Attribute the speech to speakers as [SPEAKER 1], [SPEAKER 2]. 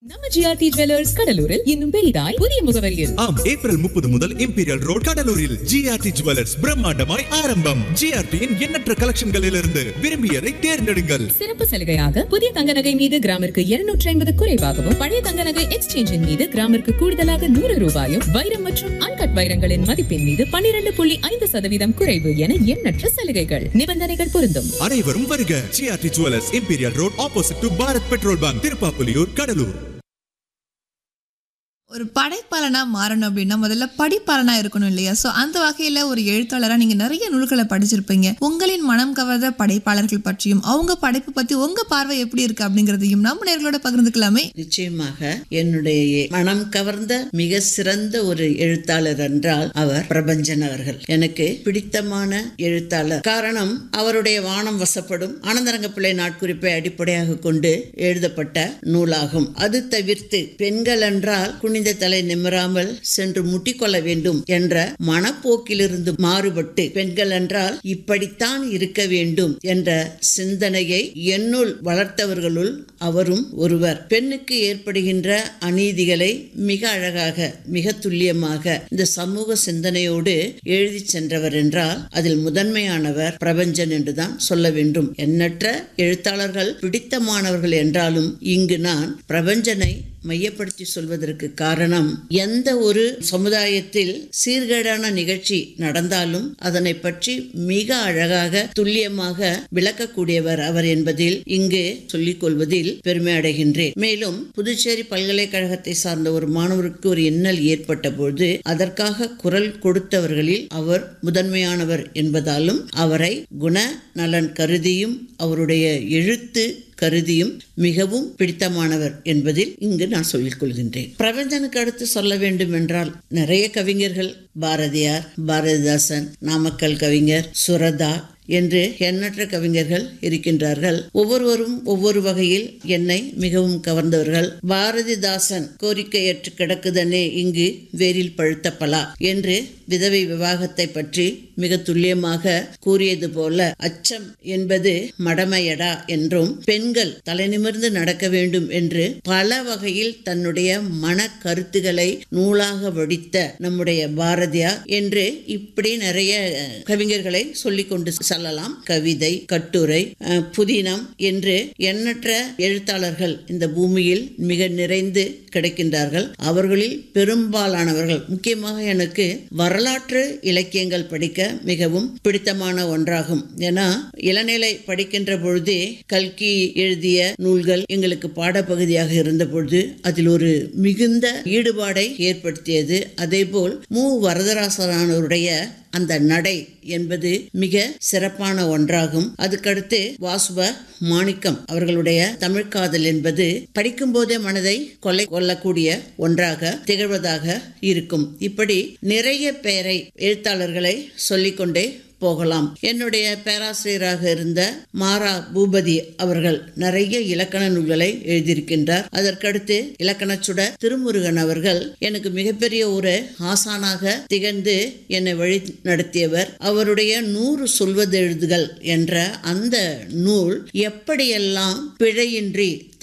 [SPEAKER 1] நம்ம GRT jewellers கடலூரில் இன்னும் பெரிதாய் புதிய முகவரியில்
[SPEAKER 2] ஆம் ஏப்ரல் முப்பது முதல் இம்பீரியல் ரோட் கடலூரில் ஜிஆர்டி ஜுவல்லர்ஸ் பிரம்மாண்டமாய் ஆரம்பம் ஜிஆர்டியின் எண்ணற்ற கலெக்ஷன்களிலிருந்து விரும்பியதை தேர்ந்தெடுங்கள்
[SPEAKER 1] சிறப்பு சலுகையாக புதிய தங்க நகை மீது கிராமிற்கு இருநூற்றி ஐம்பது குறைவாகவும் பழைய தங்க நகை எக்ஸ்சேஞ்சின் மீது கிராமிற்கு கூடுதலாக நூறு ரூபாயும் வைரம் மற்றும் அன்கட் வைரங்களின் மதிப்பின் மீது பன்னிரண்டு புள்ளி ஐந்து சதவீதம் குறைவு என எண்ணற்ற சலுகைகள் நிபந்தனைகள் பொருந்தும்
[SPEAKER 2] அனைவரும் வருக GRT jewellers imperial road opposite to Bharat petrol bunk Tiruppapuliyur Cuddalore
[SPEAKER 3] ஒரு படைப்பாளனா மாறணும் அப்படின்னா முதல்ல படிப்பாளனா இருக்கணும் இல்லையா ஸோ அந்த வகையில ஒரு எழுத்தாளரா நீங்க நிறைய நூல்களை படிச்சிருப்பீங்க உங்களின் மனம் கவர்ந்த படைப்பாளர்கள் பற்றியும் அவங்க படைப்பு பத்தி உங்க பார்வை எப்படி இருக்கு அப்படிங்கறதையும் நம்ம நேர்களோட பகிர்ந்துக்கலாமே
[SPEAKER 4] நிச்சயமாக என்னுடைய மனம் கவர்ந்த மிக சிறந்த ஒரு எழுத்தாளர் என்றால் அவர் பிரபஞ்சன் அவர்கள் எனக்கு பிடித்தமான எழுத்தாளர் காரணம் அவருடைய வானம் வசப்படும் ஆனந்தரங்க பிள்ளை நாட்குறிப்பை அடிப்படையாக கொண்டு எழுதப்பட்ட நூலாகும் அது தவிர்த்து பெண்கள் என்றால் குனிந்த தலை நிமிராமல் சென்று முட்டிக்கொள்ள வேண்டும் என்ற மனப்போக்கிலிருந்து மாறுபட்டு பெண்கள் என்றால் இப்படித்தான் இருக்க வேண்டும் என்ற சிந்தனையை என்னுள் வளர்த்தவர்களுள் அவரும் ஒருவர் பெண்ணுக்கு ஏற்படுகின்ற அநீதிகளை மிக அழகாக மிக துல்லியமாக இந்த சமூக சிந்தனையோடு எழுதி சென்றவர் என்றால் அதில் முதன்மையானவர் பிரபஞ்சன் என்றுதான் சொல்ல வேண்டும் எண்ணற்ற எழுத்தாளர்கள் பிடித்தமானவர்கள் என்றாலும் இங்கு நான் பிரபஞ்சனை மையப்படுத்தி சொல்வதற்கு காரணம் எந்த ஒரு சமுதாயத்தில் சீர்கேடான நிகழ்ச்சி நடந்தாலும் அதனை பற்றி மிக அழகாக துல்லியமாக விளக்கக்கூடியவர் அவர் என்பதில் இங்கு சொல்லிக் கொள்வதில் பெருமை அடைகின்றேன் மேலும் புதுச்சேரி பல்கலைக்கழகத்தை சார்ந்த ஒரு மாணவருக்கு ஒரு இன்னல் ஏற்பட்ட பொழுது அதற்காக குரல் கொடுத்தவர்களில் அவர் முதன்மையானவர் என்பதாலும் அவரை குண நலன் கருதியும் அவருடைய எழுத்து கருதியும் மிகவும் பிடித்தமானவர் என்பதில் இங்கு நான் சொல்லிக் கொள்கின்றேன் பிரபஞ்சனுக்கு அடுத்து சொல்ல வேண்டும் என்றால் நிறைய கவிஞர்கள் பாரதியார் பாரதிதாசன் நாமக்கல் கவிஞர் சுரதா என்று எண்ணற்ற கவிஞர்கள் இருக்கின்றார்கள் ஒவ்வொருவரும் ஒவ்வொரு வகையில் என்னை மிகவும் கவர்ந்தவர்கள் பாரதிதாசன் கோரிக்கையற்று கிடக்குதனே இங்கு வேரில் பழுத்த பலா என்று விதவை விவாகத்தை பற்றி மிக துல்லியமாக கூறியது போல அச்சம் என்பது மடமையடா என்றும் பெண்கள் தலைநிமிர்ந்து நடக்க வேண்டும் என்று பல வகையில் தன்னுடைய மன கருத்துக்களை நூலாக வடித்த நம்முடைய பாரதியார் என்று இப்படி நிறைய அஹ், கவிஞர்களை சொல்லிக் கொண்டு செல்லலாம் கவிதை கட்டுரை அஹ், புதினம் என்று எண்ணற்ற எழுத்தாளர்கள் இந்த பூமியில் மிக நிறைந்து கிடைக்கின்றார்கள் அவர்களில் பெரும்பாலானவர்கள் முக்கியமாக எனக்கு வரலாற்று இலக்கியங்கள் படிக்க மிகவும் பிடித்தமான ஒன்றாகும் ஏன்னா இளநிலை படிக்கின்ற பொழுதே கல்கி எழுதிய நூல்கள் எங்களுக்கு பாடப்பகுதியாக இருந்த பொழுது அதில் ஒரு மிகுந்த ஈடுபாடை ஏற்படுத்தியது அதேபோல் மு வரதராசனானவருடைய அந்த நடை என்பது மிக சிறப்பான ஒன்றாகும் அதுக்கடுத்து வாசுவ மாணிக்கம் அவர்களுடைய தமிழ்காதல் என்பது படிக்கும் போதே மனதை கொள்ளை கொள்ளக்கூடிய ஒன்றாக திகழ்வதாக இருக்கும் இப்படி நிறைய பேரை எழுத்தாளர்களை சொல்லிக்கொண்டே போகலாம் என்னுடைய பேராசிரியராக இருந்த மாரா பூபதி அவர்கள் நிறைய இலக்கண நூல்களை எழுதியிருக்கின்றார் அதற்கடுத்து இலக்கணச்சுட திருமுருகன் அவர்கள் எனக்கு மிகப்பெரிய ஒரு ஆசானாக திகழ்ந்து என்னை வழி நடத்தியவர் அவருடைய நூறு சொல்வதெழுதுகள் என்ற அந்த நூல் எப்படியெல்லாம் பிழையின்றி